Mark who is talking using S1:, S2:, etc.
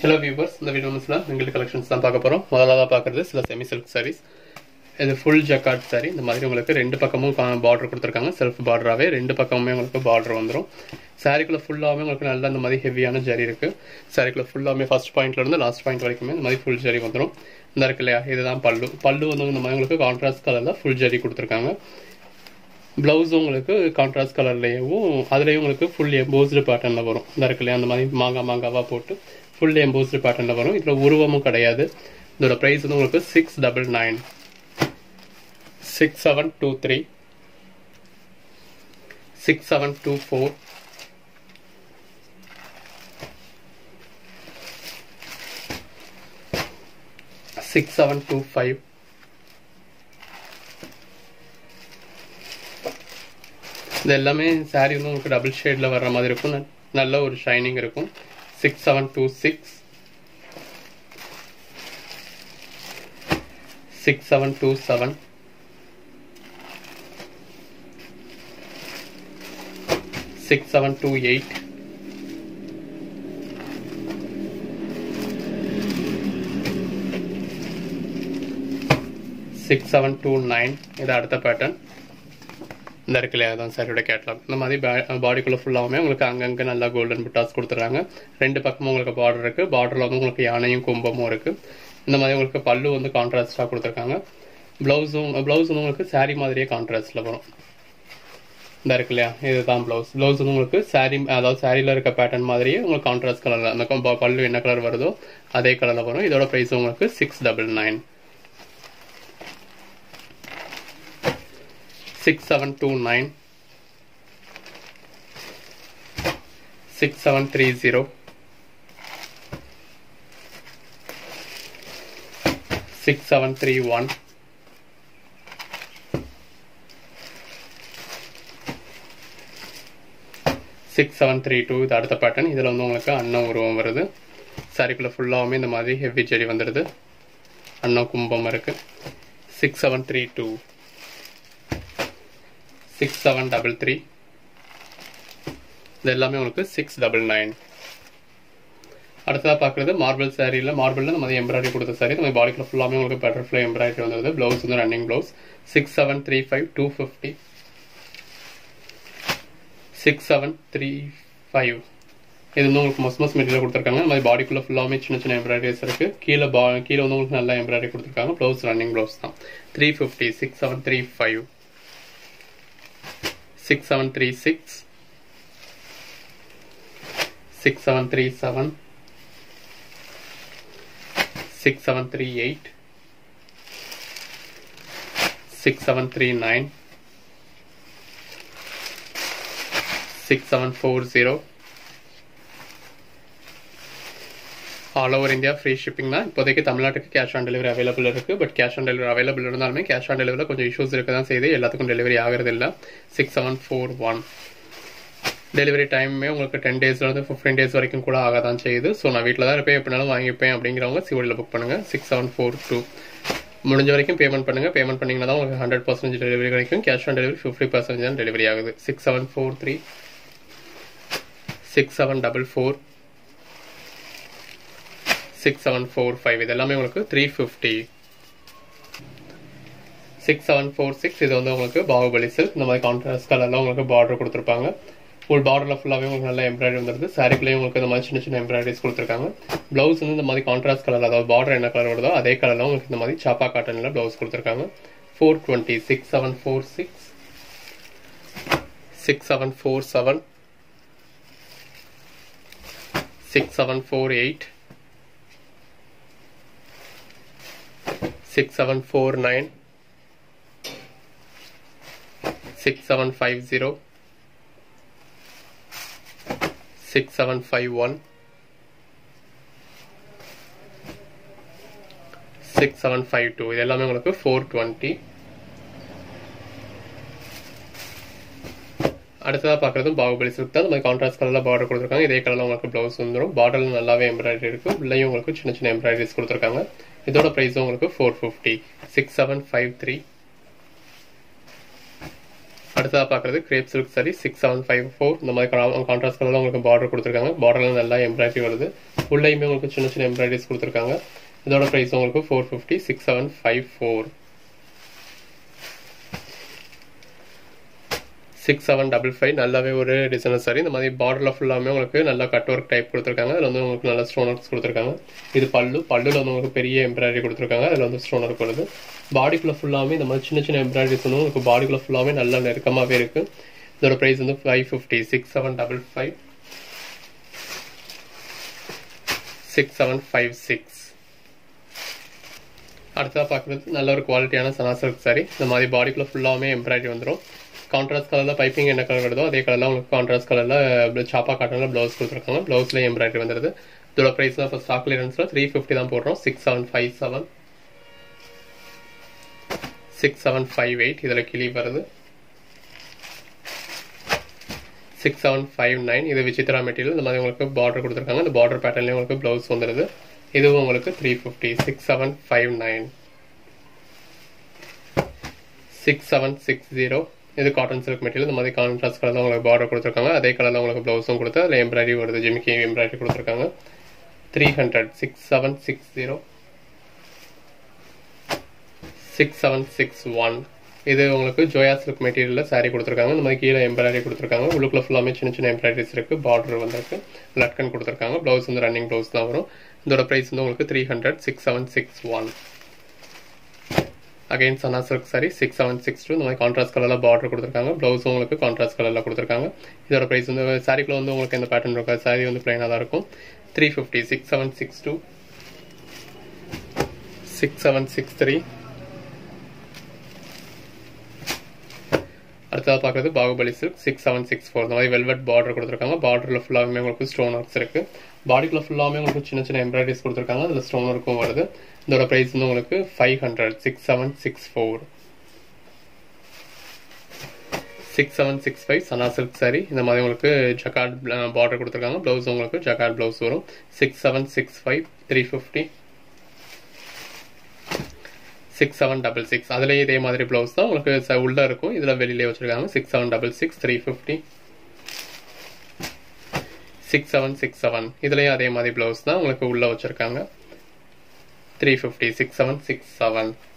S1: hello viewers இந்த video மிஸ்ல எங்களுக்கு கலெக்ஷன்ஸ் தான் பார்க்க போகிறோம் முதலாக பார்க்குறது சில செமி சில்க் சாரீஸ் இது ஃபுல் ஜக்காட் சாரி இந்த மாதிரி உங்களுக்கு ரெண்டு பக்கமும் பார்டர் கொடுத்துருக்காங்க செல்ஃப் பார்டராகவே ரெண்டு பக்கமுமே உங்களுக்கு பார்டர் வந்துடும் சாரிக்குள்ள ஃபுல்லாகவே உங்களுக்கு நல்ல இந்த மாதிரி ஹெவியான ஜரி இருக்குது சாரிக்குள்ள ஃபுல்லாகவே ஃபர்ஸ்ட் பாயிண்ட்லேருந்து லாஸ்ட் பாயிண்ட் வரைக்குமே இந்த மாதிரி ஃபுல் ஜரி வந்துடும் இந்த இருக்கு இல்லையா இதுதான் பல்லு பல்லு வந்து இந்த மாதிரி உங்களுக்கு கான்ட்ராஸ்ட் கலரில் ஃபுல் ஜரி கொடுத்துருக்காங்க ப்ளவுஸும் உங்களுக்கு கான்ட்ராஸ்ட் கலர்லேயும் அதுலேயும் உங்களுக்கு ஃபுல் எம்போஸ்டு பேட்டர்னில் வரும் இந்த இருக்கு இல்லையா அந்த மாதிரி மாங்காய் மாங்காவாக போட்டு ஃபுல் எம்போஸ்டு பேட்டர்னில் வரும் இதில் உருவமும் கிடையாது இதோட ப்ரைஸ் வந்து உங்களுக்கு six double nine six seven two three six seven two four six seven two five இது எல்லாமே சாரீ வந்து உங்களுக்கு டபுள் ஷேடில் வர்ற மாதிரி இருக்கும் ந- நல்ல ஒரு ஷைனிங் இருக்கும் six seven two six six seven two seven six seven two eight six seven two nine இது அடுத்த பேட்டர்ன் இந்த இருக்கு இல்லையா அதான் சாரியோட கேட்லாக் இந்த மாதிரி பாடிக்குள்ள ஃபுல்லாகவுமே உங்களுக்கு அங்கங்கே நல்லா கோல்டன் புட்டாஸ் கொடுத்துட்றாங்க ரெண்டு பக்கமும் உங்களுக்கு பார்டர் இருக்குது பார்டரில் வந்து உங்களுக்கு யானையும் கும்பமும் இருக்குது இந்த மாதிரி உங்களுக்கு பல்லு வந்து கான்ட்ராஸ்டாக கொடுத்துருக்காங்க ப்ளவுஸும் ப்ளவுஸ் வந்து உங்களுக்கு saree மாதிரியே கான்ட்ராஸ்டில் வரும் இந்த இருக்கு இல்லையா இதுதான் ப்ளவுஸ் ப்ளவுஸ் வந்து உங்களுக்கு saree அதாவது சாரியில் இருக்க பேட்டர்ன் மாதிரியே உங்களுக்கு கான்ட்ராஸ்ட் கலரில் அந்த கொ- பல்லு என்ன கலர் வருதோ அதே கலரில் வரும் இதோட ப்ரைஸ் உங்களுக்கு six double nine six seven two nine six seven three zero six seven three one six seven three two இது அடுத்த பேட்டர்ன் இதில் வந்து உங்களுக்கு அன்னம் உருவம் வருது சாரிக்குள்ளே ஃபுல்லாகவுமே இந்த மாதிரி ஹெவி செடி வந்துடுது அன்னம் கும்பம் இருக்குது six seven three two six seven double three இது எல்லாமே உங்களுக்கு சிக்ஸ் டபுள் நைன் அடுத்ததாக பார்க்குறது மார்பிள் சாரியில் மார்பிளில் இந்த மாதிரி எம்ப்ராய்டரி கொடுத்த சாரி இந்த மாதிரி பாடிக்குள்ள ஃபுல்லாமே உங்களுக்கு பட்டர்ஃப்ளை எம்ப்ராய்டரி வந்துருது ப்ளவுஸ் வந்து running blouse six seven three five two fifty six seven three five இது வந்து உங்களுக்கு மஸ் மஸ் மெட்டீரியல் கொடுத்துருக்காங்க இந்த மாதிரி பாடிக்குள்ள ஃபுல்லாமே சின்ன சின்ன எம்ப்ராய்டரிஸ் இருக்கு கீழே பா கீழே வந்து உங்களுக்கு நல்லா எம்ப்ராய்டரி கொடுத்துருக்காங்க ப்ளவுஸ் ரன்னிங் ப்ளவுஸ் தான் three fifty six seven three five six seven three six six seven three seven six seven three eight six seven three nine six seven four zero all over India free shipping தான் இப்போதைக்கு தமிழ்நாட்டுக்கு cash on delivery available இருக்குது but cash on delivery available இருந்தாலுமே cash on டெலிவரியில் கொஞ்சம் issues இருக்க தான் செய்யுது எல்லாத்துக்கும் டெலிவரி ஆகிறது இல்லை six seven four one delivery டைமுமே உங்களுக்கு டென் டேஸ்லேருந்து ஃபிஃப்டீன் டேஸ் வரைக்கும் கூட ஆக தான் செய்யுது ஸோ நான் வீட்டில் தான் இருப்பேன் எப்படினாலும் வாங்கிப்பேன் அப்படிங்கிறவங்க சிவடியில் புக் பண்ணுங்கள் சிக்ஸ் செவன் ஃபோர் டூ முடிஞ்ச வரைக்கும் பேமெண்ட் பண்ணுங்கள் பேமெண்ட் பண்ணிங்கன்னா தான் உங்களுக்கு ஹண்ட்ரட் பர்சன்டேஜ் டெலிவரி கிடைக்கும் cash on delivery fifty percentage தான் டெலிவரி ஆகுது six seven four three six seven double four six seven four five இது எல்லாமே உங்களுக்கு three fifty six seven four six இது வந்து உங்களுக்கு பாகுபலி சில்க் இந்த மாதிரி கான்ட்ராஸ்ட் கலர்ல உங்களுக்கு பார்டர் கொடுத்துருப்பாங்க ஃபுல் பார்டரில் ஃபுல்லாகவே உங்களுக்கு நல்ல எம்ப்ராய்டரி வந்துருது சாரிக்குள்ளேயும் உங்களுக்கு இந்த மாதிரி சின்ன சின்ன எம்ப்ராய்டரிஸ் கொடுத்துருக்காங்க ப்ளவுஸ் வந்து இந்த மாதிரி கான்ட்ராஸ்ட் கலர் அதாவது பார்டர் என்ன கலர் வருதோ அதே கலரில் உங்களுக்கு இந்த மாதிரி சாப்பா காட்டனில் ப்ளவுஸ் கொடுத்துருக்காங்க four twenty six seven four six six seven four seven six seven four eight six seven four nine six seven five zero six seven five one six seven five two இது எல்லாமே உங்களுக்கு four twenty அடுத்ததாக பார்க்குறது Baahubali silk தான் இந்த மாதிரி contrast கலரில் border கொடுத்துருக்காங்க இதே கலரில் உங்களுக்கு ப்ளவுஸ் வந்துடும் பார்டரில் நல்லாவே எம்ப்ராய்டரி இருக்குது உள்ளேயும் உங்களுக்கு சின்ன சின்ன எம்ப்ராய்டரிஸ் கொடுத்துருக்காங்க இதோட ப்ரைஸ் உங்களுக்கு four fifty six seven five three அடுத்ததாக பார்க்குறது crepe silk sari six seven five four இந்த மாதிரி கான்ட்ராஸ்ட் கலரில் உங்களுக்கு பார்டர் கொடுத்துருக்காங்க பார்டரில் நல்லா எம்ப்ராய்டரி வருது உள்ளேயுமே உங்களுக்கு சின்ன சின்ன எம்ப்ராய்டரிஸ் கொடுத்துருக்காங்க இதோட ப்ரைஸ் உங்களுக்கு four fifty six seven five four six seven double five நல்லாவே ஒரு டிசைனர் சாரி இந்த மாதிரி பார்டரில் ஃபுல்லாமே உங்களுக்கு நல்லா கட் ஒர்க் டைப் கொடுத்துருக்காங்க அதில் வந்து உங்களுக்கு நல்ல ஸ்டோன் ஒர்க்ஸ் கொடுத்துருக்காங்க இது பல்லு பல்லுல வந்து உங்களுக்கு பெரிய எம்ப்ராய்டரி கொடுத்துருக்காங்க அதில் வந்து ஸ்டோன் ஒர்க் வருது பாடிக்குள்ள ஃபுல்லாமே இந்த மாதிரி சின்ன சின்ன எம்ப்ராய்டரிஸ் வந்து உங்களுக்கு பாடிக்குள்ள ஃபுல்லாமே நல்லா நெருக்கமாகவே இருக்கு இதோட ப்ரைஸ் வந்து five fifty six seven double five six seven five six அடுத்ததாக பார்க்குறது நல்ல ஒரு குவாலிட்டியான சனா சில்க் சாரி இந்த மாதிரி பாடிக்குள்ள ஃபுல்லாமே எம்ப்ராய்டரி வந்துடும் கான்ட்ராஸ்ட் கலரில் பைப்பிங் என்ன கலர் வருதோ அதே கலரில் உங்களுக்கு கான்ட்ராஸ்ட் கலரில் சாப்பா காட்டனில் ப்ளவுஸ் கொடுத்துருக்காங்க ப்ளவுஸில் எம்ப்ராய்டரி வந்துருது இதோட ப்ரைஸ் தான் இப்போ ஸ்டாக் கிளியரன்ஸில் த்ரீ ஃபிஃப்டி தான் போடுறோம் six seven five seven six seven five eight இதில் கிளி வருது சிக்ஸ் செவன் ஃபைவ் நைன் இது விசித்ரா மெட்டீரியல் இந்த மாதிரி உங்களுக்கு பார்டர் கொடுத்துருக்காங்க இந்த பார்டர் பேட்டர்லேயே உங்களுக்கு ப்ளவுஸ் வந்துடுது இதுவும் உங்களுக்கு three fifty six seven five nine six seven six zero இது காட்டன் சில்க் மெட்டீரியல் இந்த மாதிரி கான்ட்ராஸ்ட் கலர் உங்களுக்கு பார்டர் கொடுத்துருக்காங்க அதே கலரில் உங்களுக்கு ப்ளவுஸும் கொடுத்து அதில் எம்ப்ராய்டரி வருது ஜிமிக்கி எம்ப்ராய்டரி கொடுத்துருக்காங்க three hundred six seven six zero six seven six one இது உங்களுக்கு ஜோயா சில்க் மெட்டீரியலில் சாரீ கொடுத்துருக்காங்க இந்த மாதிரி கீழே எம்ப்ராய்டரி கொடுத்துருக்காங்க உள்ளுக்குள்ள ஃபுல்லாமே சின்ன சின்ன எம்ப்ராய்டரிஸ் இருக்குது பார்டர் வந்திருக்கு லட்கன் கொடுத்துருக்காங்க ப்ளவுஸ் வந்து ரன்னிங் ப்ளவுஸ் தான் வரும் இதோட ப்ரைஸ் வந்து உங்களுக்கு three hundred six seven six one again Sana silk sari six seven six two இந்த மாதிரி கான்ட்ராஸ்ட் கலரில் பார்டர் கொடுத்துருக்காங்க ப்ளவுஸும் உங்களுக்கு கான்ட்ராஸ்ட் கலரில் கொடுத்துருக்காங்க இதோட ப்ரைஸ் வந்து சாரிக்குள்ள வந்து உங்களுக்கு இந்த பேட்டர்ன் இருக்கும் சாரி வந்து பிளைனாக தான் இருக்கும் three fifty six seven six two six seven six three அடுத்ததாக பார்க்குறது Baahubali silk six seven six four இந்த மாதிரி வெல்வெட் பார்டர் கொடுத்துருக்காங்க பார்டரில் ஃபுல்லாகவே உங்களுக்கு ஸ்டோன் ஒர்க்ஸ் இருக்கு பாடிக்குள்ள ஃபுல்லாகவே உங்களுக்கு சின்ன சின்ன எம்ப்ராய்டரிஸ் கொடுத்துருக்காங்க அதில் ஸ்டோன் ஒர்க்கும் வருது இதோட ப்ரைஸ் வந்து உங்களுக்கு five hundred six seven six four six seven six five Sana silk sari இந்த மாதிரி உங்களுக்கு ஜக்கார்ட் பார்டர் கொடுத்துருக்காங்க ப்ளவுஸ் உங்களுக்கு ஜக்கார்ட் ப்ளவுஸ் வரும் six seven six five three fifty six seven double six அதுலேயே இதே மாதிரி ப்ளவுஸ் தான் உங்களுக்கு உள்ளே இருக்கும் இதில் வெளியிலே வச்சுருக்காங்க six seven double six three fifty six seven six seven இதுலேயும் அதே மாதிரி ப்ளவுஸ் தான் உங்களுக்கு உள்ளே வச்சுருக்காங்க three fifty six seven six seven